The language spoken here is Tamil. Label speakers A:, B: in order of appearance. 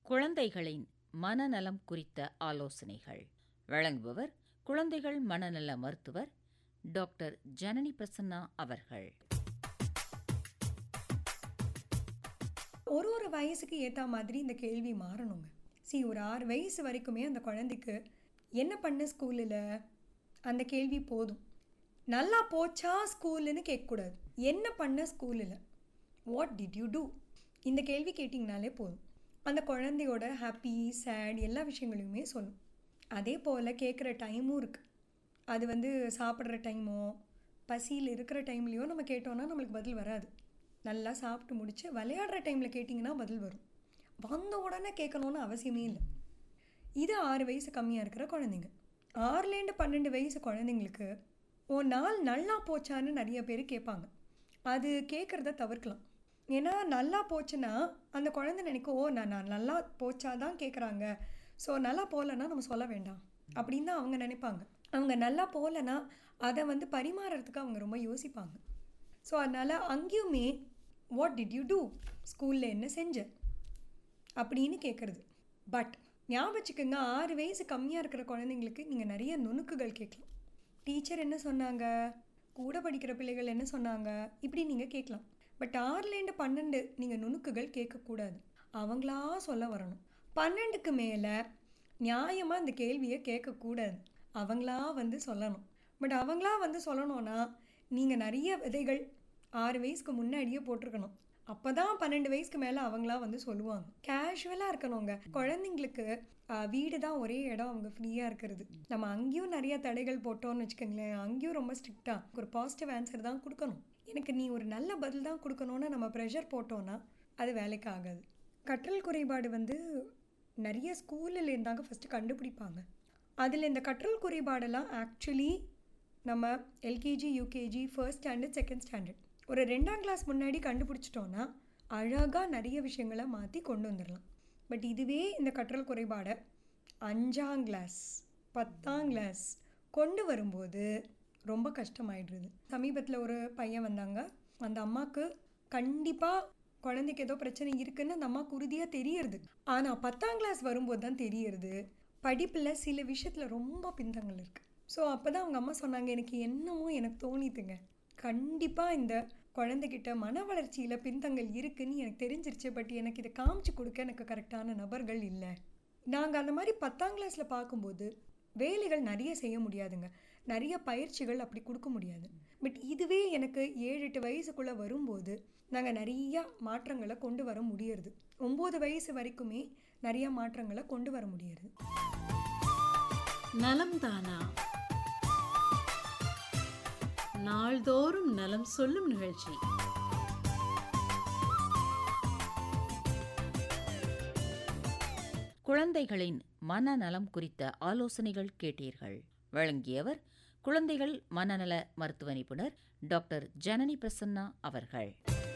A: குழந்தைகளின் மனநலம் குறித்த ஆலோசனைகள் வழங்குபவர் குழந்தைகள் மனநல மருத்துவர் டாக்டர் ஜனனி பிரசன்னா அவர்கள்
B: ஒரு ஒரு வயசுக்கு ஏற்ற மாதிரி இந்த கேள்வி மாறணுங்க சி ஒரு ஆறு வயசு வரைக்குமே அந்த குழந்தைக்கு என்ன பண்ண ஸ்கூலில் அந்த கேள்வி போதும் நல்லா போச்சா ஸ்கூலுன்னு கேட்கக்கூடாது என்ன பண்ண ஸ்கூலில் வாட் டிட் யூ டூ இந்த கேள்வி கேட்டிங்கனாலே போதும் அந்த குழந்தையோட ஹாப்பி சேட் எல்லா விஷயங்களையுமே சொல்லும் அதே போல் கேட்குற டைமும் இருக்குது அது வந்து சாப்பிட்ற டைமோ பசியில் இருக்கிற டைம்லேயோ நம்ம கேட்டோன்னா நம்மளுக்கு பதில் வராது நல்லா சாப்பிட்டு முடிச்சு விளையாடுற டைமில் கேட்டிங்கன்னா பதில் வரும் வந்த உடனே கேட்கணுன்னு அவசியமே இல்லை இது ஆறு வயசு கம்மியாக இருக்கிற குழந்தைங்க ஆறுலேருந்து பன்னெண்டு வயசு குழந்தைங்களுக்கு ஓ நாள் நல்லா போச்சான்னு நிறைய பேர் கேட்பாங்க அது கேட்குறத தவிர்க்கலாம் ஏன்னா நல்லா போச்சுன்னா அந்த குழந்தை நினைக்கும் ஓ நான் நான் நல்லா போச்சா தான் கேட்குறாங்க ஸோ நல்லா போகலன்னா நம்ம சொல்ல வேண்டாம் அப்படின்னு தான் அவங்க நினைப்பாங்க அவங்க நல்லா போகலன்னா அதை வந்து பரிமாறுறதுக்கு அவங்க ரொம்ப யோசிப்பாங்க ஸோ அதனால் அங்கேயுமே வாட் டிட் யூ டூ ஸ்கூலில் என்ன செஞ்ச அப்படின்னு கேட்குறது பட் ஞாபகம் வச்சுக்கோங்க ஆறு வயசு கம்மியாக இருக்கிற குழந்தைங்களுக்கு நீங்கள் நிறைய நுணுக்குகள் கேட்கலாம் டீச்சர் என்ன சொன்னாங்க கூட படிக்கிற பிள்ளைகள் என்ன சொன்னாங்க இப்படி நீங்கள் கேட்கலாம் பட் ஆறுலேருந்து பன்னெண்டு நீங்கள் நுணுக்குகள் கேட்கக்கூடாது அவங்களா சொல்ல வரணும் பன்னெண்டுக்கு மேலே நியாயமாக இந்த கேள்வியை கேட்கக்கூடாது அவங்களா வந்து சொல்லணும் பட் அவங்களா வந்து சொல்லணும்னா நீங்கள் நிறைய விதைகள் ஆறு வயசுக்கு முன்னாடியே போட்டிருக்கணும் அப்போ தான் பன்னெண்டு வயசுக்கு மேலே அவங்களா வந்து சொல்லுவாங்க கேஷுவலாக இருக்கணுங்க குழந்தைங்களுக்கு வீடு தான் ஒரே இடம் அவங்க ஃப்ரீயாக இருக்கிறது நம்ம அங்கேயும் நிறைய தடைகள் போட்டோம்னு வச்சுக்கோங்களேன் அங்கேயும் ரொம்ப ஸ்ட்ரிக்டாக ஒரு பாசிட்டிவ் ஆன்சர் தான் கொடுக்கணும் எனக்கு நீ ஒரு நல்ல பதில் தான் கொடுக்கணும்னு நம்ம ப்ரெஷர் போட்டோன்னா அது வேலைக்கு ஆகாது கற்றல் குறைபாடு வந்து நிறைய ஸ்கூலில் இருந்தாங்க ஃபஸ்ட்டு கண்டுபிடிப்பாங்க அதில் இந்த கற்றல் குறைபாடெல்லாம் ஆக்சுவலி நம்ம LKG UKG first standard second standard ஒரு ரெண்டாம் கிளாஸ் முன்னாடி கண்டுபிடிச்சிட்டோன்னா அழகாக நிறைய விஷயங்களை மாற்றி கொண்டு வந்துடலாம் பட் இதுவே இந்த கற்றல் குறைபாடை அஞ்சாம் கிளாஸ் பத்தாம் கிளாஸ் கொண்டு வரும்போது ரொம்ப கஷ்டமாயிடுறது சமீபத்தில் ஒரு பையன் வந்தாங்க அந்த அம்மாவுக்கு கண்டிப்பாக குழந்தைக்கு ஏதோ பிரச்சனை இருக்குன்னு அந்த அம்மாவுக்கு உறுதியாக தெரியறது ஆனால் பத்தாம் கிளாஸ் வரும்போது தான் தெரியறது படிப்பில் சில விஷயத்தில் ரொம்ப பின்தங்கள் இருக்குது ஸோ அப்போ தான் அவங்க அம்மா சொன்னாங்க எனக்கு என்னமோ எனக்கு தோணித்துங்க கண்டிப்பாக இந்த குழந்தைகிட்ட மன வளர்ச்சியில் பின்தங்கள் இருக்குன்னு எனக்கு தெரிஞ்சிருச்சு பட் எனக்கு இதை காமிச்சு கொடுக்க எனக்கு கரெக்டான நபர்கள் இல்லை நாங்கள் அந்த மாதிரி பத்தாம் கிளாஸில் பார்க்கும்போது வேலைகள் நிறைய செய்ய முடியாதுங்க நிறைய பயிற்சிகள் அப்படி கொடுக்க முடியாது பட் இதுவே எனக்கு ஏழு எட்டு வயசுக்குள்ளே வரும்போது நாங்கள் நிறையா மாற்றங்களை கொண்டு வர முடியறது ஒம்பது வயசு வரைக்குமே நிறைய மாற்றங்களை கொண்டு வர முடியறது
C: நலம் தானா நாள்தோறும் நலம் சொல்லும் நிகழ்ச்சி
A: குழந்தைகளின் மனநலம் குறித்த ஆலோசனைகள் கேட்டீர்கள் வழங்கியவர் குழந்தைகள் மனநல மருத்துவ நிபுணர் டாக்டர் ஜனனி பிரசன்னா அவர்கள்